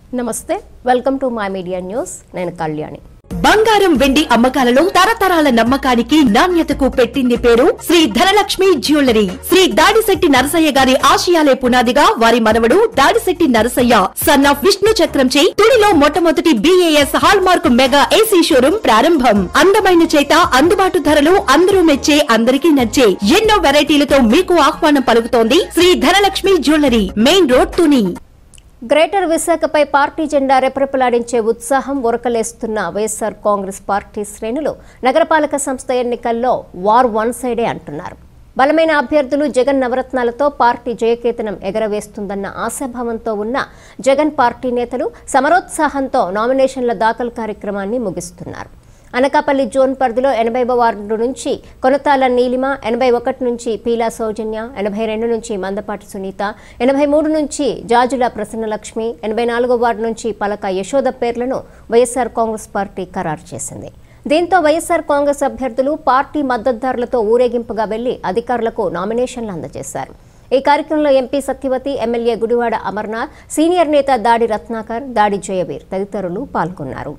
నమస్తే welcome to my media news నేను కళ్యాణి బంగారం వెండి అమ్మకాలలో తరతరాల నమ్మకానికి నాణ్యతకు పెట్టింది పేరు శ్రీ ధనలక్ష్మి జ్యువెలరీ శ్రీ దాడిశెట్టి నరసయ్య గారి ఆశయాలే పునాదిగా వారి మనవడు దాడిశెట్టి నరసయ్య సన్ ఆఫ్ విష్ణు చక్రంచే తుడిలో మొట్టమొదటి BAS hallmark mega AC showroom ప్రారంభం అందమైన చేత అందుబాటు ధరలు అందరూ మెచ్చే అందరికీ నచ్చే ఎన్నో వెరైటీలతో మీకు ఆహ్వానం పలుకుతోంది Shri Dhanalakshmi jewellery main road Tuni greater విశాఖపై పార్టీ జెండా రెపరెపలాడించే ఉత్సాహం ఉరకలేస్తున్న వైఎస్ఆర్ కాంగ్రెస్ పార్టీ శ్రేణులు నగరపాలక సంస్థ ఎన్నికల్లో వార్ వన్ సైడే అంటున్నారు బలమైన అభ్యర్థులు జగన్ నవరత్నాలతో పార్టీ జయకేతనం ఎగరవేస్తుందన్న ఆశాభావంతో ఉన్న జగన్ పార్టీ నేతలు సమరోత్సాహంతో నామినేషన్ల దాఖలు కార్యక్రమాన్ని ముగిస్తున్నారు అనకాపల్లి జోన్ పరిధిలో ఎనభై వార్డు నుంచి కొనతాల నీలిమ ఎనభై ఒకటి నుంచి పీలా సౌజన్య ఎనభై రెండు నుంచి మందపాటి సునీత ఎనభై మూడు నుంచి జాజుల ప్రసన్నలక్ష్మి ఎనభై నాలుగో వార్డు నుంచి పలక యశోద పేర్లను వైఎస్ఆర్ కాంగ్రెస్ పార్టీ ఖరారు చేసింది దీంతో వైఎస్ఆర్ కాంగ్రెస్ అభ్యర్థులు పార్టీ మద్దతుదారులతో ఊరేగింపుగా వెళ్లి అధికారులకు నామినేషన్లు అందజేశారు ఈ కార్యక్రమంలో MP Satyavathi MLA Gudivada Amarnath senior నేత దాడి రత్నాకర్ దాడి జయవీర్ తదితరులు పాల్గొన్నారు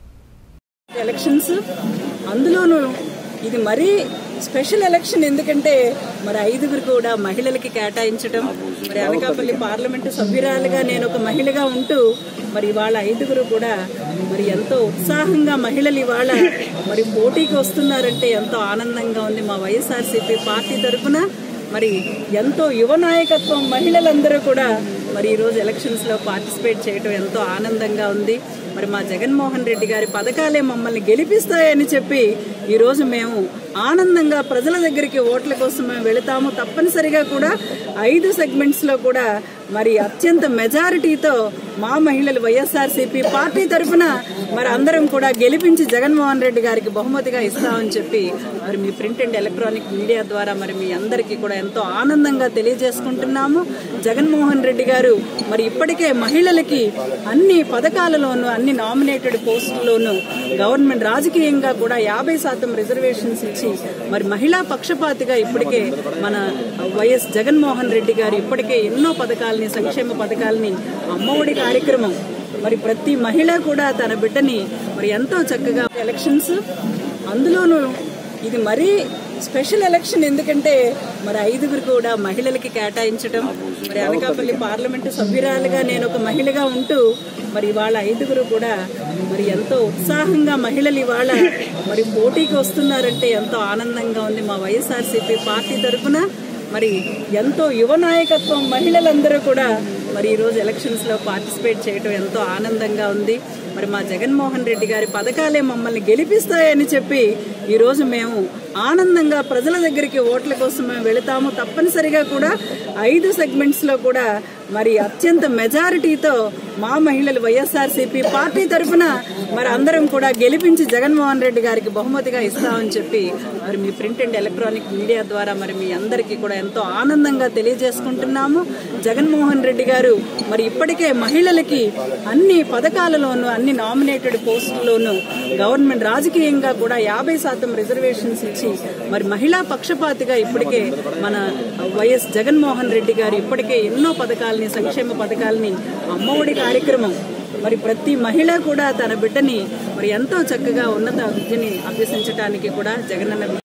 ఎలక్షన్స్ అందులోనూ ఇది మరీ స్పెషల్ ఎలక్షన్ ఎందుకంటే మరి ఐదుగురు కూడా మహిళలకి కేటాయించడం మరి అనకాపల్లి పార్లమెంటు సభ్యురాలుగా నేను ఒక మహిళగా ఉంటూ మరి ఇవాళ ఐదుగురు కూడా మరి ఎంతో ఉత్సాహంగా మహిళలు ఇవాళ మరి పోటీకి వస్తున్నారంటే ఎంతో ఆనందంగా ఉంది మా వైఎస్ఆర్సీపీ పార్టీ తరఫున మరి ఎంతో యువ నాయకత్వం మహిళలందరూ కూడా మరి ఈరోజు ఎలక్షన్స్ లో పార్టిసిపేట్ చేయడం ఎంతో ఆనందంగా ఉంది మరి మా జగన్మోహన్ రెడ్డి గారి పథకాలే మమ్మల్ని గెలిపిస్తాయని చెప్పి ఈరోజు మేము ఆనందంగా ప్రజల దగ్గరికి ఓట్ల కోసం మేము వెళతాము తప్పనిసరిగా కూడా ఐదు సెగ్మెంట్స్ లో కూడా మరి అత్యంత మెజారిటీతో మా మహిళలు వైఎస్ఆర్సీపీ పార్టీ తరఫున మరి అందరం కూడా గెలిపించి జగన్మోహన్ రెడ్డి గారికి బహుమతిగా ఇస్తామని చెప్పి మరి మీ ప్రింట్ అండ్ ఎలక్ట్రానిక్ మీడియా ద్వారా మరి మీ అందరికీ కూడా ఎంతో ఆనందంగా తెలియజేసుకుంటున్నాము జగన్మోహన్ రెడ్డి గారు మరి ఇప్పటికే మహిళలకి అన్ని పథకాలలోనూ అన్ని నామినేటెడ్ పోస్టుల్లోనూ గవర్నమెంట్ రాజకీయంగా కూడా యాభై శాతం రిజర్వేషన్స్ ఇచ్చి మరి మహిళా పక్షపాతిగా ఇప్పటికే మన వైఎస్ జగన్మోహన్ రెడ్డి గారు ఇప్పటికే ఎన్నో పథకాలని సంక్షేమ పథకాలని అమ్మఒడి కార్యక్రమం మరి ప్రతి మహిళ కూడా తన బిడ్డని మరి ఎంతో చక్కగా ఎలక్షన్స్ అందులోనూ ఇది మరీ స్పెషల్ ఎలక్షన్ ఎందుకంటే మరి ఐదుగురు కూడా మహిళలకి కేటాయించడం మరి అనకాపల్లి పార్లమెంటు సభ్యురాలుగా నేను ఒక మహిళగా ఉంటూ మరి ఇవాళ ఐదుగురు కూడా మరి ఎంతో ఉత్సాహంగా మహిళలు ఇవాళ మరి పోటీకి వస్తున్నారంటే ఎంతో ఆనందంగా ఉంది మా వైఎస్ఆర్సీపీ పార్టీ తరఫున మరి ఎంతో యువ నాయకత్వం మహిళలందరూ కూడా మరి ఈరోజు ఎలక్షన్స్ లో పార్టిసిపేట్ చేయడం ఎంతో ఆనందంగా ఉంది మరి మా జగన్మోహన్ రెడ్డి గారి పథకాలే మమ్మల్ని గెలిపిస్తాయని చెప్పి ఈరోజు మేము ఆనందంగా ప్రజల దగ్గరికి ఓట్ల కోసం మేము వెళతాము తప్పనిసరిగా కూడా ఐదు సెగ్మెంట్స్ లో కూడా మరి అత్యంత మెజారిటీతో మా మహిళలు వైఎస్ఆర్సీపీ పార్టీ తరఫున మరి అందరం కూడా గెలిపించి జగన్మోహన్ రెడ్డి గారికి బహుమతిగా ఇస్తామని చెప్పి మరి మీ ప్రింట్ అండ్ ఎలక్ట్రానిక్ మీడియా ద్వారా మరి మీ అందరికీ కూడా ఎంతో ఆనందంగా తెలియజేసుకుంటున్నాము జగన్మోహన్ రెడ్డి గారు మరి ఇప్పటికే మహిళలకి అన్ని పథకాలలోనూ అన్ని నామినేటెడ్ పోస్టుల్లోనూ గవర్నమెంట్ రాజకీయంగా కూడా యాభై శాతం రిజర్వేషన్స్ ఇచ్చి మరి మహిళా పక్షపాతిగా ఇప్పటికే మన వైఎస్ జగన్మోహన్ రెడ్డి గారు ఇప్పటికే ఎన్నో పథకాలని సంక్షేమ పథకాలని అమ్మఒడి కార్యక్రమం మరి ప్రతి మహిళ కూడా తన బిడ్డని మరి ఎంతో చక్కగా ఉన్నత విద్యని అభ్యసించడానికి కూడా జగనన్న